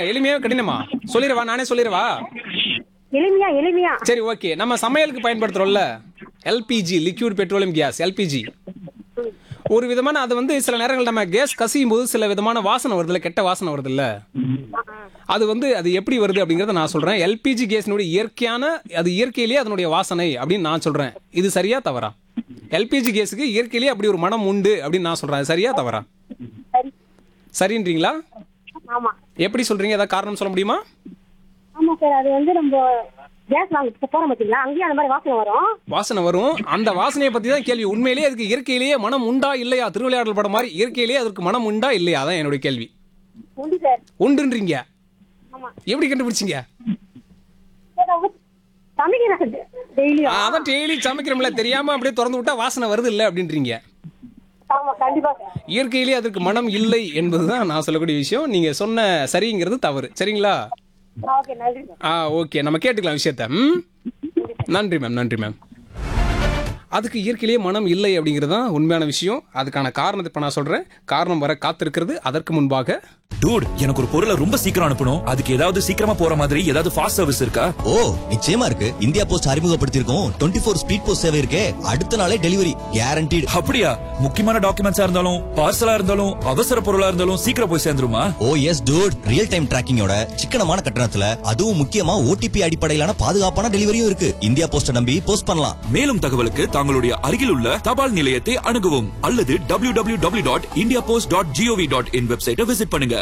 கேளுங்க எளிமையா கடினமா சொல்லிடவா நானே சொல்லிடவா எளிமையா எளிமையா சரி ஓகே நம்ம சமையலுக்கு பயன்படுத்துறோம்ல LPG liquid petroleum gas LPG ஒரு விதமான அது வந்து சில நேரங்கள் நம்ம கேஸ் கசியும் போது சில விதமான வாசனை வருதுல்ல கெட்ட வாசனை வருதுல்ல அது வந்து அது எப்படி வருது அப்படிங்கறத நான் சொல்றேன் எல்பிஜி கேஸ்னுடைய இயற்கையான அது இயற்கையிலேயே அதனுடைய வாசனை அப்படின்னு நான் சொல்றேன் இது சரியா தவறா எல்பிஜி கேஸுக்கு இயற்கையிலேயே அப்படி ஒரு மனம் உண்டு அப்படின்னு நான் சொல்றேன் அது சரியா தவறா சரி சரின்றீங்களா ஆமா எப்படி சொல்றீங்க ஏதாவது காரணம் சொல்ல முடியுமா ஆமா சார் அது வந்து நம்ம கேஸ் வாங்க போறோம் பாத்தீங்களா அங்கேயும் அந்த மாதிரி வாசனை வரும் வாசனை வரும் அந்த வாசனையை பத்தி தான் கேள்வி உண்மையிலேயே அதுக்கு இயற்கையிலேயே மனம் உண்டா இல்லையா திருவிளையாடல் படம் மாதிரி இயற்கையிலேயே அதற்கு மனம் உண்டா இல்லையா அதான் என்னுடைய கேள்வி உண்டு சார் உண்டுன்றீங்க ஆமா எப்படி கண்டுபிடிச்சீங்க சார் அவங்க சமைக்கிறேன் சார் டெய்லியும் அதான் டெய்லி சமைக்கிறோம்ல தெரியாம அப்படியே திறந்து விட்டா வாசனை வருது இல்லை அப்படின்றீங்க ஆமா கண்டிப்பா சார் இயற்கையிலேயே அதற்கு மனம் இல்லை என்பதுதான் நான் சொல்லக்கூடிய விஷயம் நீங்க சொன்ன சரிங்கிறது தவறு சரிங்களா ஓகே நன்றி சார் ஆ ஓகே நம்ம கேட்டுக்கலாம் விஷயத்த ம் நன்றி மேம் நன்றி மேம் அதுக்கு இயற்கையிலேயே மனம் இல்லை அப்படிங்கிறது தான் உண்மையான விஷயம் அதுக்கான காரணத்தை இப்போ நான் சொல்கிறேன் காரணம் வர காத்திருக்கிறது அதற்கு முன்பாக டூட் எனக்கு ஒரு பொருளை ரொம்ப சீக்கிரம் அனுப்பணும் அதுக்கு ஏதாவது சீக்கிரமா போற மாதிரி ஏதாவது ஃபாஸ்ட் சர்வீஸ் இருக்கா ஓ நிச்சயமா இருக்கு இந்தியா போஸ்ட் அறிமுகப்படுத்தியிருக்கோம் டுவெண்ட்டி ஃபோர் ஸ்பீட் போஸ்ட் சேவை இருக்கே அடுத்த நாளே டெலிவரி கேரண்டீடு அப்படியா முக்கியமான டாக்குமெண்ட்ஸா இருந்தாலும் பார்சலா இருந்தாலும் அவசர பொருளா இருந்தாலும் சீக்கிரம் போய் சேர்ந்துருமா oh yes dude real time டிராக்கிங்கோட சிக்கனமான கட்டணத்துல அதுவும் முக்கியமா ஓடிபி அடிப்படையிலான பாதுகாப்பான டெலிவரியும் இருக்கு இந்தியா போஸ்ட நம்பி போஸ்ட் பண்ணலாம் மேலும் தகவலுக்கு தங்களுடைய அருகில் உள்ள தபால் நிலையத்தை அணுகவும் அல்லது W W W dot India post dot G O V dot in வெப்சைட்டை விசிட் பண்ணுங்க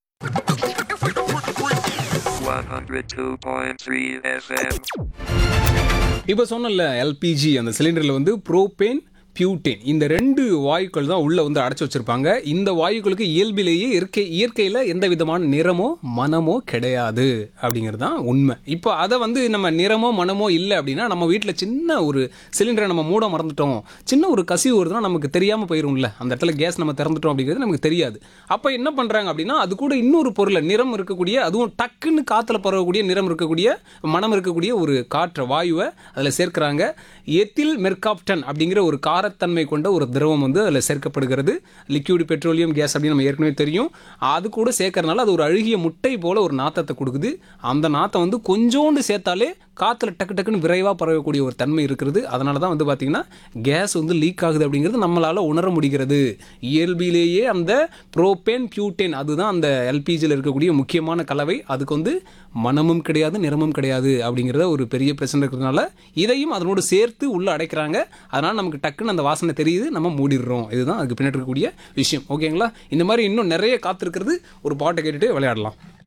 102.3 FM. இப்போ சொன்னல எல்பிஜி அந்த சிலிண்டரில் வந்து ப்ரோபேன் பியூட்டேன் இந்த ரெண்டு வாயுக்கள் தான் உள்ள வந்து அடைச்சு வச்சிருப்பாங்க இந்த வாயுக்களுக்கு இயல்பிலேயே இயற்கை இயற்கையில் எந்த விதமான நிறமோ மனமோ கிடையாது அப்படிங்கிறது தான் உண்மை இப்போ அதை வந்து நம்ம நிறமோ மனமோ இல்லை அப்படின்னா நம்ம வீட்டில் சின்ன ஒரு சிலிண்டரை நம்ம மூட மறந்துட்டோம் சின்ன ஒரு கசிவு வருதுன்னா நமக்கு தெரியாமல் போயிரும்ல அந்த இடத்துல கேஸ் நம்ம திறந்துட்டோம் அப்படிங்கிறது நமக்கு தெரியாது அப்போ என்ன பண்ணுறாங்க அப்படின்னா அது கூட இன்னொரு பொருளை நிறம் இருக்கக்கூடிய அதுவும் டக்குன்னு காற்றுல பரவக்கூடிய நிறம் இருக்கக்கூடிய மனம் இருக்கக்கூடிய ஒரு காற்றை வாயுவை அதில் சேர்க்கிறாங்க எத்தில் மெர்காப்டன் அப்படிங்கிற ஒரு காரத்தன்மை கொண்ட ஒரு திரவம் வந்து அதில் சேர்க்கப்படுகிறது லிக்யூடு பெட்ரோலியம் கேஸ் அப்படின்னு நம்ம ஏற்கனவே தெரியும் அது கூட சேர்க்கறனால அது ஒரு அழுகிய முட்டை போல ஒரு நாத்தத்தை கொடுக்குது அந்த நாத்தம் வந்து கொஞ்சோண்டு சேர்த்தாலே காற்றுல டக்கு டக்குன்னு விரைவாக பரவக்கூடிய ஒரு தன்மை இருக்கிறது அதனால தான் வந்து பார்த்திங்கன்னா கேஸ் வந்து லீக் ஆகுது அப்படிங்கிறது நம்மளால் உணர முடிகிறது இயல்பிலேயே அந்த ப்ரோபேன் பியூட்டேன் அதுதான் அந்த எல்பிஜியில் இருக்கக்கூடிய முக்கியமான கலவை அதுக்கு வந்து மனமும் கிடையாது நிறமும் கிடையாது அப்படிங்கிறத ஒரு பெரிய பிரச்சனை இருக்கிறதுனால இதையும் அதனோடு சேர்த்து உள்ள அடைக்கிறாங்க அதனால் நமக்கு டக்குன்னு அந்த வாசனை தெரியுது நம்ம மூடிடுறோம் இதுதான் அதுக்கு பின்னாடி இருக்கக்கூடிய விஷயம் ஓகேங்களா இந்த மாதிரி இன்னும் நிறைய காத்திருக்கிறது ஒரு பாட்டை கேட்டுட்டு விளையாடலாம்